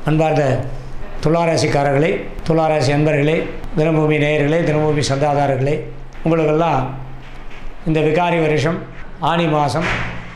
அன்பார்ந்த துளாராசிக்காரர்களே துளாராசி அன்பர்களே தினபூமி நேயர்களே தினபூமி சந்தாதாரர்களே உங்களுக்கெல்லாம் இந்த விகாரி வருஷம் ஆனி மாதம்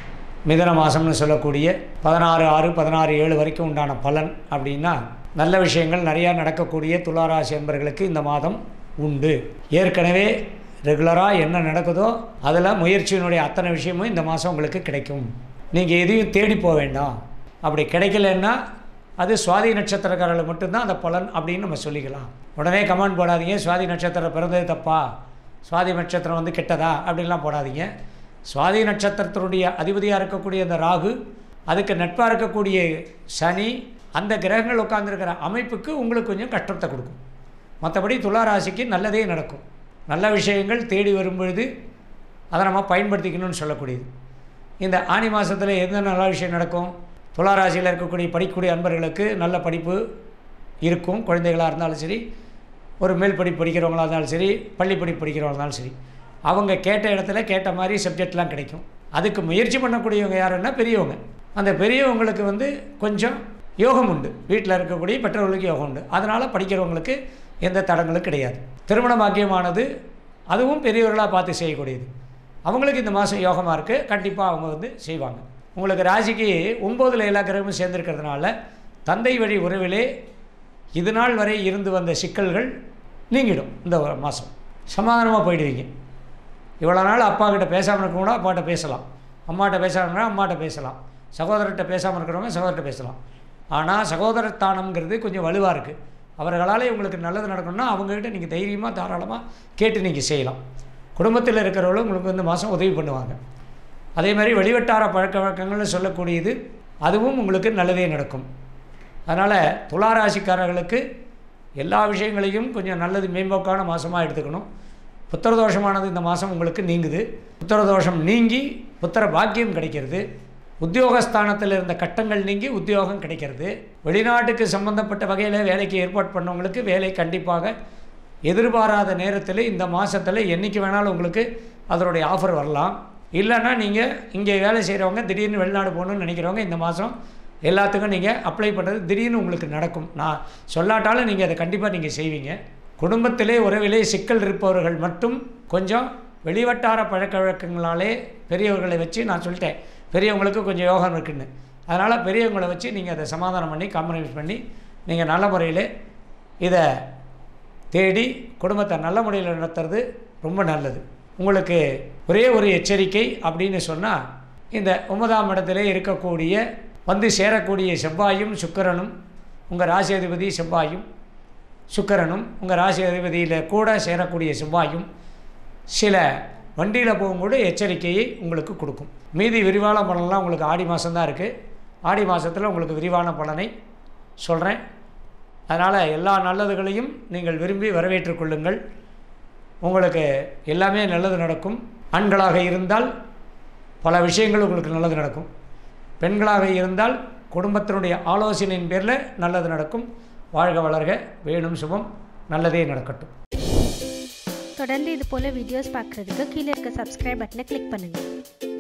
மிதன மாதம்னு சொல்லக்கூடிய பதினாறு ஆறு பதினாறு ஏழு வரைக்கும் உண்டான பலன் அப்படின்னா நல்ல விஷயங்கள் நிறையா நடக்கக்கூடிய துளாராசி அன்பர்களுக்கு இந்த மாதம் உண்டு ஏற்கனவே ரெகுலராக என்ன நடக்குதோ அதில் முயற்சியினுடைய அத்தனை விஷயமும் இந்த மாதம் உங்களுக்கு கிடைக்கும் நீங்கள் எதையும் தேடி போக வேண்டாம் அப்படி கிடைக்கலன்னா அது சுவாதி நட்சத்திரக்காரர்கள் மட்டும்தான் அந்த பலன் அப்படின்னு நம்ம சொல்லிக்கலாம் உடனே கமெண்ட் போடாதீங்க சுவாதி நட்சத்திரம் பிறந்தது தப்பா சுவாதி நட்சத்திரம் வந்து கெட்டதா அப்படின்லாம் போடாதீங்க சுவாதி நட்சத்திரத்தினுடைய அதிபதியாக இருக்கக்கூடிய அந்த ராகு அதுக்கு நட்பாக இருக்கக்கூடிய சனி அந்த கிரகங்கள் உட்கார்ந்திருக்கிற அமைப்புக்கு உங்களுக்கு கொஞ்சம் கஷ்டத்தை கொடுக்கும் மற்றபடி துளாராசிக்கு நல்லதே நடக்கும் நல்ல விஷயங்கள் தேடி வரும்பொழுது அதை நம்ம பயன்படுத்திக்கணும்னு சொல்லக்கூடியது இந்த ஆனி மாதத்தில் எந்த நல்ல விஷயம் நடக்கும் துளாராசியில் இருக்கக்கூடிய படிக்கக்கூடிய அன்பர்களுக்கு நல்ல படிப்பு இருக்கும் குழந்தைகளாக இருந்தாலும் சரி ஒரு மேல் படிப்பு படிக்கிறவங்களா இருந்தாலும் சரி பள்ளி படிப்பு படிக்கிறவங்களா இருந்தாலும் சரி அவங்க கேட்ட இடத்துல கேட்ட மாதிரி சப்ஜெக்ட்லாம் கிடைக்கும் அதுக்கு முயற்சி பண்ணக்கூடியவங்க யாருன்னா பெரியவங்க அந்த பெரியவங்களுக்கு வந்து கொஞ்சம் யோகம் உண்டு வீட்டில் இருக்கக்கூடிய பெற்றோர்களுக்கு யோகம் உண்டு அதனால் படிக்கிறவங்களுக்கு எந்த தடங்களும் கிடையாது திருமண பாக்கியமானது அதுவும் பெரியவர்களாக பார்த்து செய்யக்கூடியது அவங்களுக்கு இந்த மாதம் யோகமாக இருக்குது கண்டிப்பாக அவங்க வந்து செய்வாங்க உங்களுக்கு ராசிக்கு ஒம்போதில் எல்லா கிரகமும் சேர்ந்துருக்கிறதுனால தந்தை வழி உறவிலே இது நாள் வரை இருந்து வந்த சிக்கல்கள் நீங்கிடும் இந்த மாதம் சமாதானமாக போயிடுவீங்க இவ்வளோ நாள் அப்பா கிட்ட பேசாமல் இருக்கவங்க அப்பாட்ட பேசலாம் அம்மாட்ட பேசாமல் அம்மாட்ட பேசலாம் சகோதரர்கிட்ட பேசாமல் இருக்கிறவங்க சகோதரர்கிட்ட பேசலாம் ஆனால் சகோதரத்தானம்ங்கிறது கொஞ்சம் வலுவாக இருக்குது அவர்களால் உங்களுக்கு நல்லது நடக்கணும்னா அவங்ககிட்ட நீங்கள் தைரியமாக தாராளமாக கேட்டு நீங்கள் செய்யலாம் குடும்பத்தில் இருக்கிறவங்களும் உங்களுக்கு இந்த மாதம் உதவி பண்ணுவாங்க அதே மாதிரி வெளிவட்டார பழக்க வழக்கங்கள்னு சொல்லக்கூடியது அதுவும் உங்களுக்கு நல்லதே நடக்கும் அதனால் துளாராசிக்காரர்களுக்கு எல்லா விஷயங்களையும் கொஞ்சம் நல்லது மேம்போக்கான மாதமாக எடுத்துக்கணும் புத்திர தோஷமானது இந்த மாதம் உங்களுக்கு நீங்குது புத்திர தோஷம் நீங்கி புத்திர பாக்கியம் கிடைக்கிறது உத்தியோகஸ்தானத்தில் இருந்த கட்டங்கள் நீங்கி உத்தியோகம் கிடைக்கிறது வெளிநாட்டுக்கு சம்பந்தப்பட்ட வகையில் வேலைக்கு ஏற்பாடு பண்ணவங்களுக்கு வேலை கண்டிப்பாக எதிர்பாராத நேரத்தில் இந்த மாதத்தில் என்றைக்கு வேணாலும் உங்களுக்கு அதனுடைய ஆஃபர் வரலாம் இல்லைன்னா நீங்கள் இங்கே வேலை செய்கிறவங்க திடீர்னு வெளிநாடு போகணுன்னு நினைக்கிறவங்க இந்த மாதம் எல்லாத்துக்கும் நீங்கள் அப்ளை பண்ணுறது திடீர்னு உங்களுக்கு நடக்கும் நான் சொல்லாட்டாலும் நீங்கள் அதை கண்டிப்பாக நீங்கள் செய்வீங்க குடும்பத்திலே உறவிலே சிக்கல் இருப்பவர்கள் மட்டும் கொஞ்சம் வெளிவட்டார பழக்க வழக்கங்களாலே பெரியவர்களை வச்சு நான் சொல்லிட்டேன் பெரியவங்களுக்கு கொஞ்சம் யோகம் இருக்குன்னு அதனால் பெரியவங்களை வச்சு நீங்கள் அதை சமாதானம் பண்ணி காம்ப்ரமைஸ் பண்ணி நீங்கள் நல்ல முறையில் இதை தேடி குடும்பத்தை நல்ல முறையில் நடத்துறது ரொம்ப நல்லது உங்களுக்கு ஒரே ஒரு எச்சரிக்கை அப்படின்னு சொன்னால் இந்த ஒன்பதாம் இடத்திலே இருக்கக்கூடிய வந்து சேரக்கூடிய செவ்வாயும் சுக்கிரனும் உங்கள் ராசி அதிபதி செவ்வாயும் சுக்கிரனும் உங்கள் ராசி அதிபதியில் கூட சேரக்கூடிய செவ்வாயும் சில வண்டியில் போகும்போது எச்சரிக்கையை உங்களுக்கு கொடுக்கும் மீதி விரிவான பலன்லாம் உங்களுக்கு ஆடி மாதம்தான் இருக்குது ஆடி மாதத்தில் உங்களுக்கு விரிவான பலனை சொல்கிறேன் அதனால் எல்லா நல்லதுகளையும் நீங்கள் விரும்பி வரவேற்றுக் கொள்ளுங்கள் உங்களுக்கு எல்லாமே நல்லது நடக்கும் ஆண்களாக இருந்தால் பல விஷயங்கள் உங்களுக்கு நல்லது நடக்கும் பெண்களாக இருந்தால் குடும்பத்தினுடைய ஆலோசனையின் பேரில் நல்லது நடக்கும் வாழ்க வளர்க வேணும் சுபம் நல்லதே நடக்கட்டும் தொடர்ந்து இது போல் வீடியோஸ் பார்க்குறதுக்கு கீழே இருக்க சப்ஸ்கிரைப் பட்டனை கிளிக் பண்ணுங்கள்